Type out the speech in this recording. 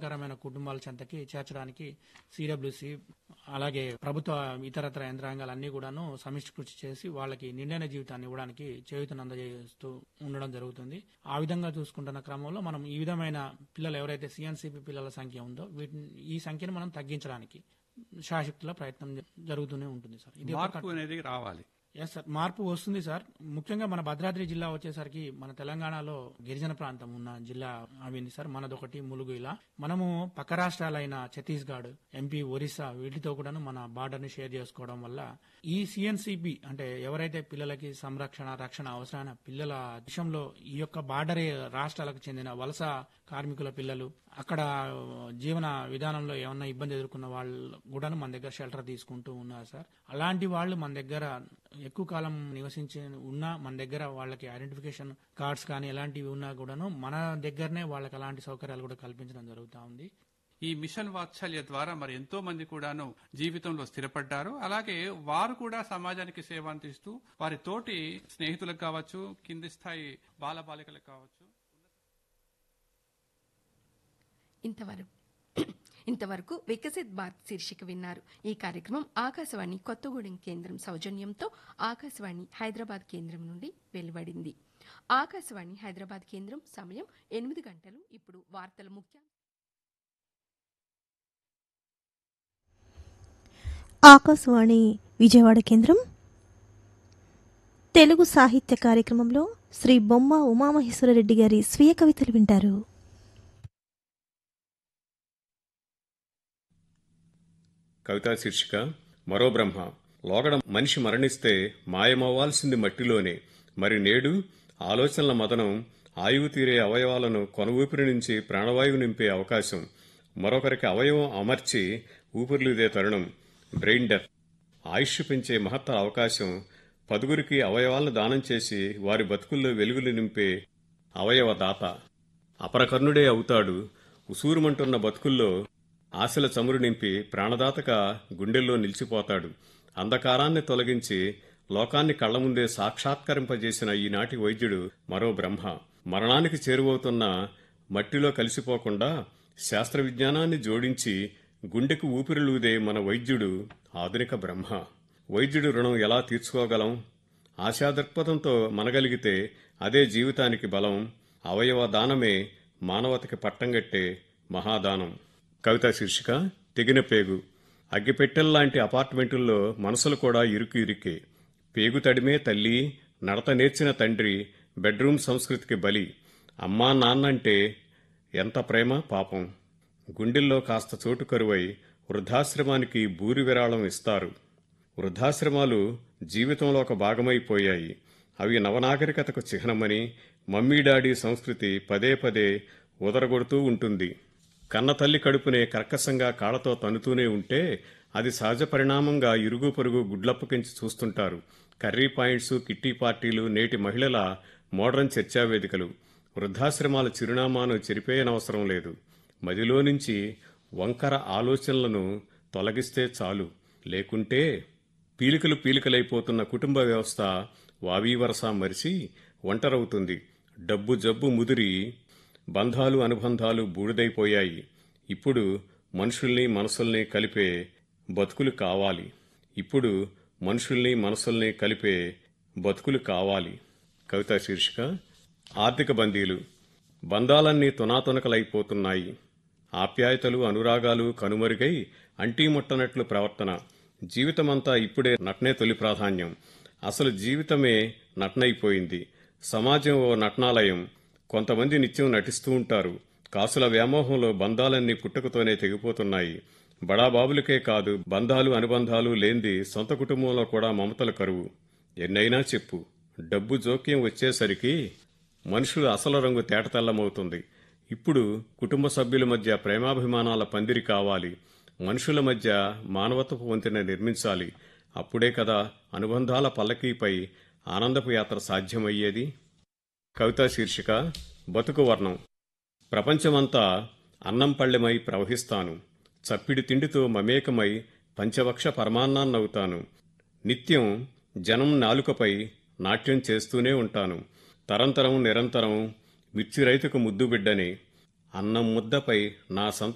ఆరోగ్యకరమైన కుటుంబాల చెంతకి చేర్చడానికి సిడబ్ల్యూసి అలాగే ప్రభుత్వ ఇతరత్ర యంత్రాంగాలు అన్ని కూడాను సమిష్టి కృషి చేసి వాళ్ళకి నిండైన జీవితాన్ని ఇవ్వడానికి చేయూతను అందజేస్తూ ఉండడం జరుగుతుంది ఆ విధంగా చూసుకుంటున్న క్రమంలో మనం ఈ విధమైన పిల్లలు ఎవరైతే సిఎన్సిపి పిల్లల సంఖ్య ఉందో వీటిని ఈ సంఖ్యను మనం తగ్గించడానికి శాశక్తుల ప్రయత్నం జ- జరుగుతూనే ఉంటుంది సార్ ఇది ఒక మార్పు అనేది రావాలి ఎస్ సార్ మార్పు వస్తుంది సార్ ముఖ్యంగా మన భద్రాద్రి జిల్లా వచ్చేసరికి మన తెలంగాణలో గిరిజన ప్రాంతం ఉన్న జిల్లా అవింది సార్ మనదొకటి ములుగు ఇలా మనము పక్క రాష్ట్రాలైన ఛత్తీస్గఢ్ ఎంపీ ఒరిస్సా వీటితో కూడాను మన బార్డర్ ని షేర్ చేసుకోవడం వల్ల ఈ సిఎన్సిబి అంటే ఎవరైతే పిల్లలకి సంరక్షణ రక్షణ అవసరమైన పిల్లల విషయంలో ఈ యొక్క బార్డర్ రాష్ట్రాలకు చెందిన వలస కార్మికుల పిల్లలు అక్కడ జీవన విధానంలో ఏమన్నా ఇబ్బంది ఎదుర్కొన్న వాళ్ళు కూడా మన దగ్గర షెల్టర్ తీసుకుంటూ ఉన్నారు సార్ అలాంటి వాళ్ళు మన దగ్గర ఎక్కువ కాలం నివసించి ఉన్నా మన దగ్గర వాళ్ళకి ఐడెంటిఫికేషన్ కార్డ్స్ కానీ ఎలాంటివి ఉన్నా కూడాను మన దగ్గరనే వాళ్ళకి అలాంటి సౌకర్యాలు కూడా కల్పించడం జరుగుతూ ఉంది ఈ మిషన్ వాత్సల్య ద్వారా మరి ఎంతో మంది కూడాను జీవితంలో స్థిరపడ్డారు అలాగే వారు కూడా సమాజానికి సేవ అందిస్తూ వారి తోటి స్నేహితులకు కావచ్చు కింది స్థాయి బాలబాలికలకు కావచ్చు ఇంతవరకు ఇంతవరకు వికసిత్ భారత్ శీర్షిక విన్నారు ఈ కార్యక్రమం ఆకాశవాణి కొత్తగూడెం కేంద్రం సౌజన్యంతో ఆకాశవాణి హైదరాబాద్ కేంద్రం నుండి వెలువడింది ఆకాశవాణి హైదరాబాద్ కేంద్రం సమయం ఎనిమిది గంటలు ఇప్పుడు వార్తల ముఖ్య ఆకాశవాణి విజయవాడ కేంద్రం తెలుగు సాహిత్య కార్యక్రమంలో శ్రీ బొమ్మ ఉమామహేశ్వరరెడ్డి గారి స్వీయ కవితలు వింటారు కవితా శీర్షిక మరో బ్రహ్మ లోగడ మనిషి మరణిస్తే మాయమవ్వాల్సింది మట్టిలోనే మరి నేడు ఆలోచనల మదనం ఆయువు తీరే అవయవాలను కొన ఊపిరి నుంచి ప్రాణవాయువు నింపే అవకాశం మరొకరికి అవయవం అమర్చి ఊపిరిలుదే తరుణం బ్రెయిన్ డెత్ ఆయుష్ పెంచే మహత్తర అవకాశం పదుగురికి అవయవాలను దానం చేసి వారి బతుకుల్లో వెలుగులు నింపే అవయవ దాత అపరకర్ణుడే అవుతాడు ఉసూరుమంటున్న బతుకుల్లో ఆశల చమురు నింపి ప్రాణదాతగా గుండెల్లో నిలిచిపోతాడు అంధకారాన్ని తొలగించి లోకాన్ని కళ్ల ముందే సాక్షాత్కరింపజేసిన ఈనాటి వైద్యుడు మరో బ్రహ్మ మరణానికి చేరువవుతున్న మట్టిలో కలిసిపోకుండా శాస్త్ర విజ్ఞానాన్ని జోడించి గుండెకు ఊపిరిలూదే మన వైద్యుడు ఆధునిక బ్రహ్మ వైద్యుడు రుణం ఎలా తీర్చుకోగలం ఆశాదృక్పథంతో మనగలిగితే అదే జీవితానికి బలం అవయవ దానమే మానవతకి పట్టంగట్టే మహాదానం కవితా శీర్షిక తెగిన పేగు అగ్గిపెట్టెల్లాంటి అపార్ట్మెంటుల్లో మనసులు కూడా ఇరుకు ఇరుకే పేగు తడిమే తల్లి నడత నేర్చిన తండ్రి బెడ్రూమ్ సంస్కృతికి బలి అమ్మా నాన్నంటే ఎంత ప్రేమ పాపం గుండెల్లో కాస్త చోటు కరువై వృద్ధాశ్రమానికి బూరి విరాళం ఇస్తారు వృద్ధాశ్రమాలు జీవితంలో ఒక భాగమైపోయాయి అవి నవనాగరికతకు చిహ్నమని మమ్మీ డాడీ సంస్కృతి పదే పదే ఉదరగొడుతూ ఉంటుంది కన్న తల్లి కడుపునే కర్కశంగా కాళ్లతో తన్నుతూనే ఉంటే అది సహజ పరిణామంగా ఇరుగు పొరుగు గుడ్లప్పకించి చూస్తుంటారు కర్రీ పాయింట్స్ కిట్టి పార్టీలు నేటి మహిళల మోడర్న్ చర్చా వేదికలు వృద్ధాశ్రమాల చిరునామాను చెరిపేయనవసరం లేదు మదిలో నుంచి వంకర ఆలోచనలను తొలగిస్తే చాలు లేకుంటే పీలికలు పీలికలైపోతున్న కుటుంబ వ్యవస్థ వావీవరస మరిచి ఒంటరవుతుంది డబ్బు జబ్బు ముదిరి బంధాలు అనుబంధాలు బూడిదైపోయాయి ఇప్పుడు మనుషుల్ని మనసుల్ని కలిపే బతుకులు కావాలి ఇప్పుడు మనుషుల్ని మనసుల్ని కలిపే బతుకులు కావాలి కవితా శీర్షిక ఆర్థిక బందీలు బంధాలన్నీ తునాతునకలైపోతున్నాయి ఆప్యాయతలు అనురాగాలు కనుమరుగై అంటీముట్టనట్లు ప్రవర్తన జీవితమంతా ఇప్పుడే నటనే తొలి ప్రాధాన్యం అసలు జీవితమే నటనైపోయింది సమాజం ఓ నటనాలయం కొంతమంది నిత్యం నటిస్తూ ఉంటారు కాసుల వ్యామోహంలో బంధాలన్నీ పుట్టుకతోనే తెగిపోతున్నాయి బడాబాబులకే కాదు బంధాలు అనుబంధాలు లేంది సొంత కుటుంబంలో కూడా మమతల కరువు ఎన్నైనా చెప్పు డబ్బు జోక్యం వచ్చేసరికి మనుషులు అసలు రంగు తేటతెల్లమవుతుంది ఇప్పుడు కుటుంబ సభ్యుల మధ్య ప్రేమాభిమానాల పందిరి కావాలి మనుషుల మధ్య మానవత్వపు వంతెన నిర్మించాలి అప్పుడే కదా అనుబంధాల పల్లకీపై ఆనందపు యాత్ర సాధ్యమయ్యేది కవితా శీర్షిక బతుకు వర్ణం ప్రపంచమంతా అన్నం పళ్ళెమై ప్రవహిస్తాను చప్పిడి తిండితో మమేకమై పంచవక్ష పరమాన్నాన్నవుతాను నిత్యం జనం నాలుకపై నాట్యం చేస్తూనే ఉంటాను తరంతరం నిరంతరం మిర్చి రైతుకు ముద్దు బిడ్డని అన్నం ముద్దపై నా సంత